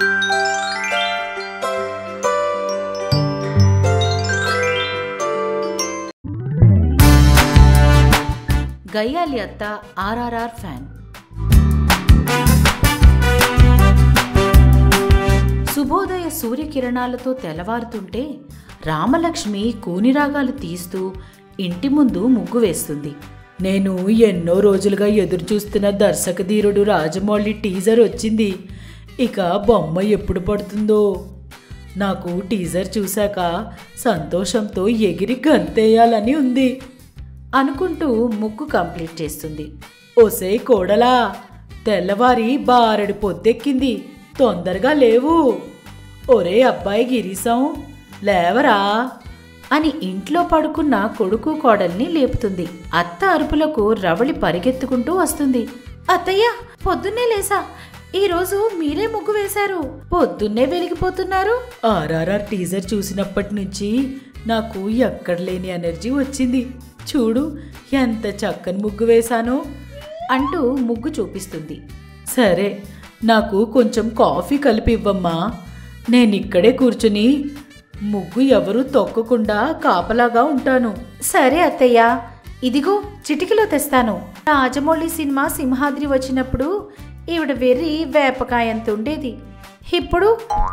గయ్యాలి అత్త ఆర్ఆర్ఆర్ ఫ్యాన్ శుభోదయ సూర్యకిరణాలతో తెల్లవారుతుంటే రామలక్ష్మి కూనిరాగాలు తీస్తూ ఇంటి ముందు ముగ్గు వేస్తుంది నేను ఎన్నో రోజులుగా ఎదురు చూస్తున్న దర్శకధీరుడు రాజమౌళి టీజర్ వచ్చింది ఇక బొమ్మ ఎప్పుడు పడుతుందో నాకు టీజర్ చూశాక సంతోషంతో ఎగిరి గంతేయాలని ఉంది అనుకుంటూ ముగ్గు కంప్లీట్ చేస్తుంది ఒసే కోడలా తెల్లవారి బారెడు పొద్దెక్కింది తొందరగా లేవు ఒరే అబ్బాయి గిరీశం లేవరా అని ఇంట్లో పడుకున్న కొడుకు కోడల్ని లేపుతుంది అత్త అరుపులకు రవళి పరిగెత్తుకుంటూ వస్తుంది అత్తయ్య పొద్దున్నే లేసా ఈరోజు మీరే ముగ్గు వేశారు పొద్దున్నే వెలిగిపోతున్నారు ఆర్ఆర్ఆర్ టీజర్ చూసినప్పటి నుంచి నాకు ఎక్కడ లేని ఎనర్జీ వచ్చింది చూడు ఎంత చక్కని ముగ్గు వేశానో అంటూ ముగ్గు చూపిస్తుంది సరే నాకు కొంచెం కాఫీ కలిపి ఇవ్వమ్మా నేనిక్కడే కూర్చుని ముగ్గు ఎవరు తొక్కకుండా కాపలాగా ఉంటాను సరే అత్తయ్య ఇదిగో చిటికలో తెస్తాను రాజమౌళి సినిమా సింహాద్రి వచ్చినప్పుడు ఈవిడ వెర్రి వేపకాయంత ఉండేది ఇప్పుడు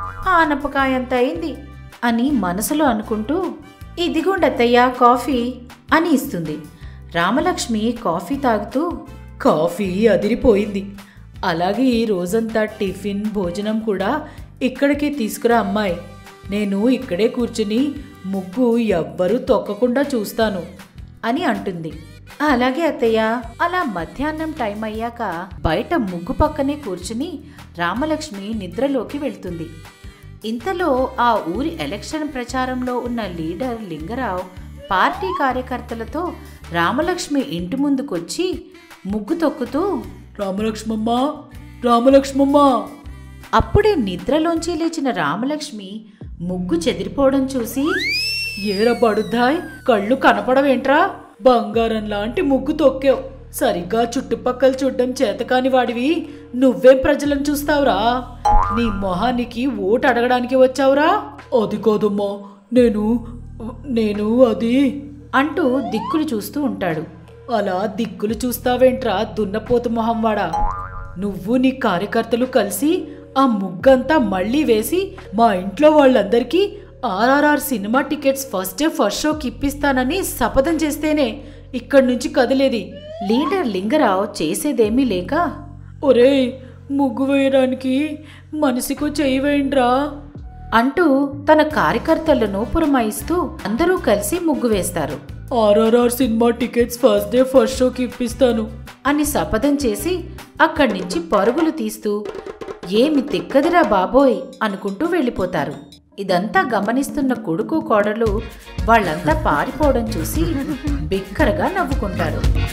ఆనపకాయంత అయింది అని మనసులో అనుకుంటూ ఇదిగోండి అత్తయ్య కాఫీ అని ఇస్తుంది రామలక్ష్మి కాఫీ తాగుతూ కాఫీ అదిరిపోయింది అలాగే ఈ రోజంతా టిఫిన్ భోజనం కూడా ఇక్కడికే తీసుకురా అమ్మాయి నేను ఇక్కడే కూర్చుని ముగ్గు ఎవ్వరూ తొక్కకుండా చూస్తాను అని అంటుంది అలాగే అత్తయ్య అలా మధ్యాహ్నం టైం అయ్యాక బయట ముగ్గు పక్కనే కూర్చుని రామలక్ష్మి నిద్రలోకి వెళ్తుంది ఇంతలో ఆ ఊరి ఎలక్షన్ ప్రచారంలో ఉన్న లీడర్ లింగరావు పార్టీ కార్యకర్తలతో రామలక్ష్మి ఇంటి ముందుకొచ్చి ముగ్గు తొక్కుతూ రామలక్ష్మమ్మ రామలక్ష్మమ్మ అప్పుడే నిద్రలోంచి లేచిన రామలక్ష్మి ముగ్గు చెదిరిపోవడం చూసి ఏరా బడుద్దాయ్ కళ్ళు కనపడవేంట్రా బంగారం లాంటి ముగ్గు తొక్కావు సరిగ్గా చుట్టుపక్కల చూడ్డం చేతకాని వాడివి నువ్వేం ప్రజలను చూస్తావురా నీ మొహానికి ఓటు అడగడానికి వచ్చావురా అది కాదమ్మా నేను నేను అది అంటూ దిక్కులు చూస్తూ ఉంటాడు అలా దిక్కులు చూస్తావేంట్రా దున్నపోతు మొహంవాడా నువ్వు నీ కార్యకర్తలు కలిసి ఆ ముగ్గంతా మళ్ళీ వేసి మా ఇంట్లో వాళ్ళందరికీ RRR cinema tickets first day first షోకి ఇప్పిస్తానని శపథం చేస్తేనే ఇక్కడి నుంచి కదిలేది లీడర్ లింగరావు చేసేదేమీ లేక ఒరేయ్ ముగ్గు వేయడానికి మనిషికు చెయ్యి వేయండ్రా అంటూ తన కార్యకర్తలను పురమాయిస్తూ అందరూ కలిసి ముగ్గు వేస్తారు RRR cinema tickets first day first షోకి ఇప్పిస్తాను అని శపథం చేసి అక్కడి నుంచి పరుగులు తీస్తూ ఏమి తిక్కదిరా బాబోయ్ అనుకుంటూ వెళ్ళిపోతారు ఇదంతా గమనిస్తున్న కొడుకు కోడలు వాళ్ళంతా పారిపోవడం చూసి బిక్కరగా నవ్వుకుంటారు